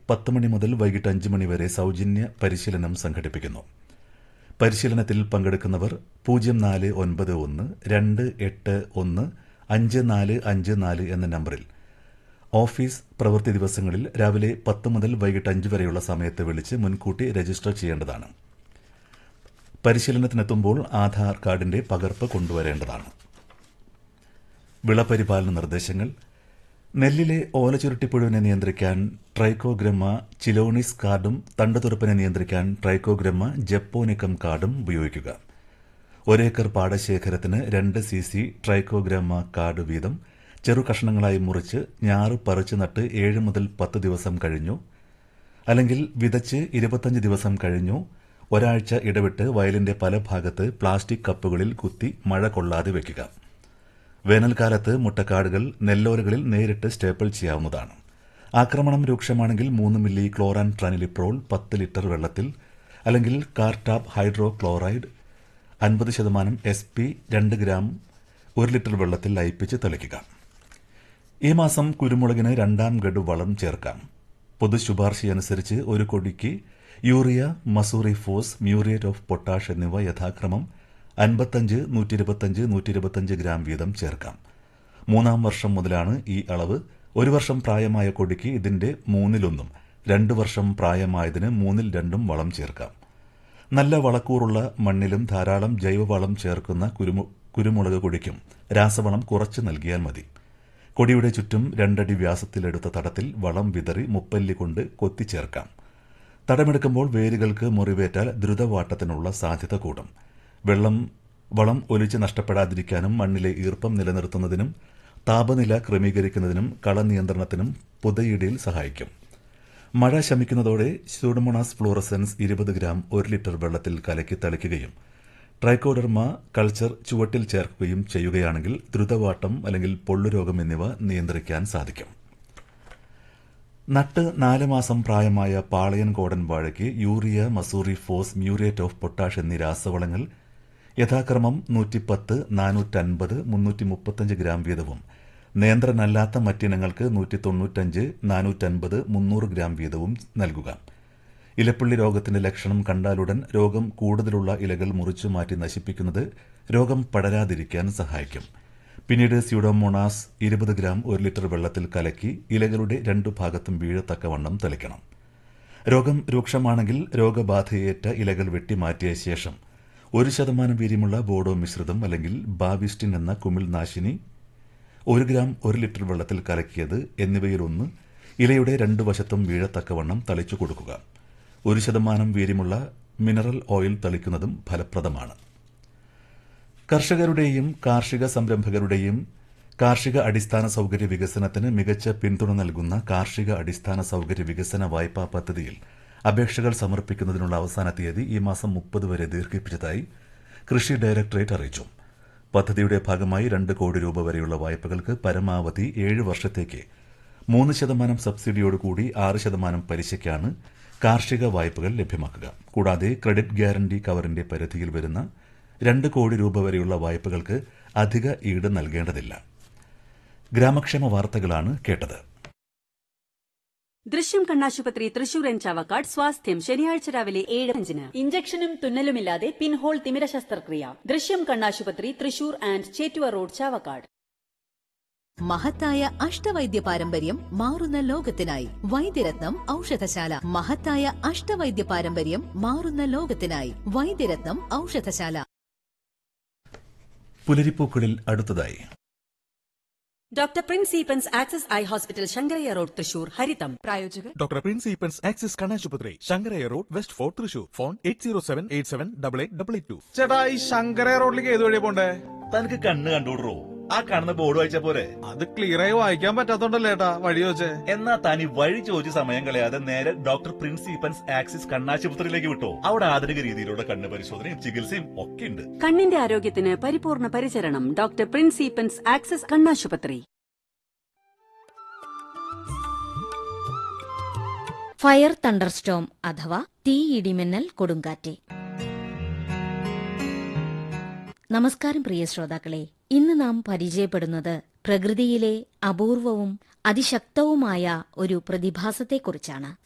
പത്ത് മണി മുതൽ വൈകിട്ട് അഞ്ച് മണി വരെ സൗജന്യ പരിശീലനം സംഘടിപ്പിക്കുന്നു പരിശീലനത്തിൽ പങ്കെടുക്കുന്നവർ പൂജ്യം നാല് ഒൻപത് ഒന്ന് രണ്ട് എട്ട് ഒന്ന് അഞ്ച് നാല് അഞ്ച് നാല് എന്ന നമ്പറിൽ ഓഫീസ് പ്രവൃത്തി ദിവസങ്ങളിൽ രാവിലെ പത്ത് മുതൽ വൈകിട്ട് അഞ്ച് വരെയുള്ള സമയത്ത് വിളിച്ച് മുൻകൂട്ടി രജിസ്റ്റർ ചെയ്യേണ്ടതാണ് പരിശീലനത്തിനെത്തുമ്പോൾ ആധാർ കാർഡിന്റെ പകർപ്പ് കൊണ്ടുവരേണ്ടതാണ് വിളപരിപാലന നിർദ്ദേശങ്ങൾ നെല്ലിലെ ഓലചുരുട്ടിപ്പുഴുവിനെ നിയന്ത്രിക്കാൻ ട്രൈക്കോഗ്രമ്മ ചിലോണിസ് കാർഡും തണ്ടുതുറപ്പിനെ നിയന്ത്രിക്കാൻ ട്രൈക്കോഗ്രമ്മ ജപ്പോനിക്കം കാർഡും ഉപയോഗിക്കുക ഒരേക്കർ പാടശേഖരത്തിന് രണ്ട് സി സി ട്രൈക്കോഗ്രമ്മ കാർഡ് വീതം ചെറു കഷ്ണങ്ങളായി മുറിച്ച് ഞാറ് പറിച്ചു നട്ട് ഏഴ് മുതൽ പത്ത് ദിവസം കഴിഞ്ഞു അല്ലെങ്കിൽ വിതച്ച് ഇരുപത്തഞ്ച് ദിവസം കഴിഞ്ഞു ഒരാഴ്ച ഇടവിട്ട് വയലിന്റെ പല ഭാഗത്ത് പ്ലാസ്റ്റിക് കപ്പുകളിൽ കുത്തി മഴ കൊള്ളാതെ വയ്ക്കുക വേനൽക്കാലത്ത് മുട്ടക്കാടുകൾ നെല്ലോലകളിൽ നേരിട്ട് സ്റ്റേപ്പിൾ ചെയ്യാവുന്നതാണ് ആക്രമണം രൂക്ഷമാണെങ്കിൽ മൂന്ന് മില്ലി ക്ലോറാൻ ട്രാനിലിപ്രോൾ പത്ത് ലിറ്റർ വെള്ളത്തിൽ അല്ലെങ്കിൽ കാർട്ടാപ്പ് ഹൈഡ്രോ ക്ലോറൈഡ് അൻപത് ശതമാനം എസ് പി രണ്ട് ഗ്രാം ഒരു ലിറ്റർ വെള്ളത്തിൽ ലയിപ്പിച്ച് തളിക്കുക ഈ മാസം കുരുമുളകിന് രണ്ടാം ഗഡു വളം ചേർക്കാം പൊതു ശുപാർശയനുസരിച്ച് ഒരു കൊടിക്ക് urea Mussoorie phos muriate of potash എന്നിവ യഥാക്രമം അൻപത്തഞ്ച് നൂറ്റി ഇരുപത്തഞ്ച് നൂറ്റി ഇരുപത്തഞ്ച് ഗ്രാം വീതം ചേർക്കാം മൂന്നാം വർഷം മുതലാണ് ഈ അളവ് ഒരു വർഷം പ്രായമായ കൊടിക്ക് ഇതിന്റെ മൂന്നിലൊന്നും രണ്ട് വർഷം പ്രായമായതിന് മൂന്നിൽ രണ്ടും വളം ചേർക്കാം നല്ല വളക്കൂറുള്ള മണ്ണിലും ധാരാളം ജൈവവളം ചേർക്കുന്ന കുരുമു കുരുമുളക് കൊടിക്കും രാസവളം കുറച്ച് നൽകിയാൽ മതി കൊടിയുടെ ചുറ്റും രണ്ടടി വ്യാസത്തിലെടുത്ത തടത്തിൽ വളം വിതറി മുപ്പല്ലി കൊണ്ട് കൊത്തിച്ചേർക്കാം തടമെടുക്കുമ്പോൾ വേരുകൾക്ക് മുറിവേറ്റാൽ ദ്രുതവാട്ടത്തിനുള്ള സാധ്യത കൂടും വെള്ളം വളം ഒലിച്ച് നഷ്ടപ്പെടാതിരിക്കാനും മണ്ണിലെ ഈർപ്പം നിലനിർത്തുന്നതിനും താപനില ക്രമീകരിക്കുന്നതിനും കളനിയന്ത്രണത്തിനും പുതയിടയിൽ സഹായിക്കും മഴ ശമിക്കുന്നതോടെ സ്യൂഡമോണാസ് ഫ്ലോറസൻസ് ഇരുപത് ഗ്രാം ഒരു ലിറ്റർ വെള്ളത്തിൽ കലക്കി തളിക്കുകയും ട്രൈക്കോഡർമ കൾച്ചർ ചുവട്ടിൽ ചേർക്കുകയും ചെയ്യുകയാണെങ്കിൽ ദ്രുതവാട്ടം അല്ലെങ്കിൽ പൊള്ളുരോഗം എന്നിവ നിയന്ത്രിക്കാൻ സാധിക്കും നട്ട് നാല് മാസം പ്രായമായ പാളയൻ കോടൻ വാഴയ്ക്ക് urea Mussoorie phos muriate of potash എന്നീ രാസവളങ്ങൾ യഥാക്രമം നൂറ്റിപ്പത്ത് നാനൂറ്റൻപത് മുന്നൂറ്റി മുപ്പത്തഞ്ച് ഗ്രാം വീതവും നിയന്ത്രണമല്ലാത്ത മറ്റിനങ്ങൾക്ക് നൂറ്റി തൊണ്ണൂറ്റഞ്ച് നാനൂറ്റൻപത് മുന്നൂറ് ഗ്രാം വീതവും നൽകുക ഇലപ്പുള്ളി രോഗത്തിന്റെ ലക്ഷണം കണ്ടാലുടൻ രോഗം കൂടുതലുള്ള ഇലകൾ മുറിച്ചു മാറ്റി നശിപ്പിക്കുന്നത് രോഗം പടരാതിരിക്കാൻ സഹായിക്കും പിന്നീട് സ്യൂഡോമോണാസ് ഇരുപത് ഗ്രാം ഒരു ലിറ്റർ വെള്ളത്തിൽ കലക്കി ഇലകളുടെ രണ്ടു ഭാഗത്തും വീഴത്തക്കവണ്ണം തളിക്കണം രോഗം രൂക്ഷമാണെങ്കിൽ രോഗബാധയേറ്റ ഇലകൾ വെട്ടിമാറ്റിയ ശേഷം ഒരു ശതമാനം വീര്യമുള്ള ബോഡോ മിശ്രിതം അല്ലെങ്കിൽ ബാവിസ്റ്റിൻ എന്ന കുമിൾ നാശിനി ഒരു ഗ്രാം ഒരു ലിറ്റർ വെള്ളത്തിൽ കലക്കിയത് എന്നിവയിലൊന്ന് ഇലയുടെ രണ്ടു വശത്തും വീഴത്തക്കവണ്ണം തളിച്ചു കൊടുക്കുക ഒരു ശതമാനം വീര്യമുള്ള മിനറൽ ഓയിൽ തളിക്കുന്നതും ഫലപ്രദമാണ് കർഷകരുടെയും കാർഷിക സംരംഭകരുടെയും കാർഷിക അടിസ്ഥാന സൌകര്യ വികസനത്തിന് മികച്ച പിന്തുണ നൽകുന്ന കാർഷിക അടിസ്ഥാന സൌകര്യ വികസന വായ്പാ പദ്ധതിയിൽ അപേക്ഷകൾ സമർപ്പിക്കുന്നതിനുള്ള അവസാന തീയതി ഈ മാസം മുപ്പത് വരെ ദീർഘിപ്പിച്ചതായി കൃഷി ഡയറക്ടറേറ്റ് അറിയിച്ചു പദ്ധതിയുടെ ഭാഗമായി രണ്ട് കോടി രൂപ വരെയുള്ള വായ്പകൾക്ക് പരമാവധി ഏഴ് വർഷത്തേക്ക് മൂന്ന് ശതമാനം സബ്സിഡിയോടുകൂടി ആറ് ശതമാനം പലിശയ്ക്കാണ് കാർഷിക വായ്പകൾ ലഭ്യമാക്കുക കൂടാതെ ക്രെഡിറ്റ് ഗ്യാരണ്ടി കവറിന്റെ പരിധിയിൽ വരുന്ന രണ്ട് കോടി രൂപ വരെയുള്ള വായ്പകൾക്ക് അധിക ഈട് നൽകേണ്ടതില്ല ഗ്രാമക്ഷേമ വാർത്തകളാണ് കേട്ടത് ദൃശ്യം കണ്ണാശുപത്രി തൃശൂർ എൻ ചാവക്കാട് സ്വാസ്ഥ്യം ശനിയാഴ്ച രാവിലെ ഏഴ് അഞ്ചിന് ഇഞ്ചക്ഷനും തുന്നലുമില്ലാതെ പിൻഹോൾ തിമിര ശസ്ത്രക്രിയ ദൃശ്യം കണ്ണാശുപത്രി തൃശൂർ ആൻഡ് ചേറ്റുവ റോഡ് ചാവക്കാട് മഹത്തായ അഷ്ടവൈദ്യ പാരമ്പര്യം മാറുന്ന ലോകത്തിനായി വൈദ്യരത്നം ഔഷധശാല മഹത്തായ അഷ്ടവൈദ്യ പാരമ്പര്യം മാറുന്ന ലോകത്തിനായി വൈദ്യരത്നം ഔഷധശാല പുലരിപ്പൂക്കളിൽ അടുത്തതായി doctor Prince Eappen's Access eye hospital Sankaraiah road Thrissur Haritham പ്രായോജകർ ഡോക്ടർ പ്രിൻസ് ഈപ്പൻസ് ആക്സിസ് കണാശുപത്രി Sankaraiah road West Fort Thrissur phone eight zero seven eight seven double eight double eight two ചേട്ടാ ഈ ശങ്കര റോഡിലേക്ക് ഏത് വഴിയാ പോണ്ടേ തനിക്ക് കണ്ണ് കണ്ടുവിടറോ ആ കാണുന്ന ബോർഡ് വായിച്ച പോരെ അത് ക്ലിയർ ആയി വായിക്കാൻ പറ്റാത്തോണ്ടല്ലേ ഏട്ടാ വഴി വെച്ചേ എന്നാ താൻ ഈ വഴി ചോദിച്ച് സമയം കളയാതെ നേരെ ഡോക്ടർ പ്രിൻസ് ഈപ്പൻസ് ആക്സിസ് കണ്ണാശുപത്രിയിലേക്ക് വിട്ടോ അവിടെ ആധുനിക രീതിയിലുള്ള കണ്ണ് പരിശോധനയും ചികിത്സയും ഒക്കെ ഉണ്ട് കണ്ണിന്റെ ആരോഗ്യത്തിന് പരിപൂർണ പരിചരണം ഡോക്ടർ പ്രിൻസ് ഈപ്പൻസ് ആക്സസ് കണ്ണാശുപത്രി ഫയർ തണ്ടർസ്റ്റോം അഥവാ തീ ഇടിമിന്നൽ കൊടുങ്കാറ്റ് നമസ്കാരം പ്രിയ ശ്രോതാക്കളെ ഇന്ന് നാം പരിചയപ്പെടുന്നത് പ്രകൃതിയിലെ അപൂർവവും അതിശക്തവുമായ ഒരു പ്രതിഭാസത്തെക്കുറിച്ചാണ്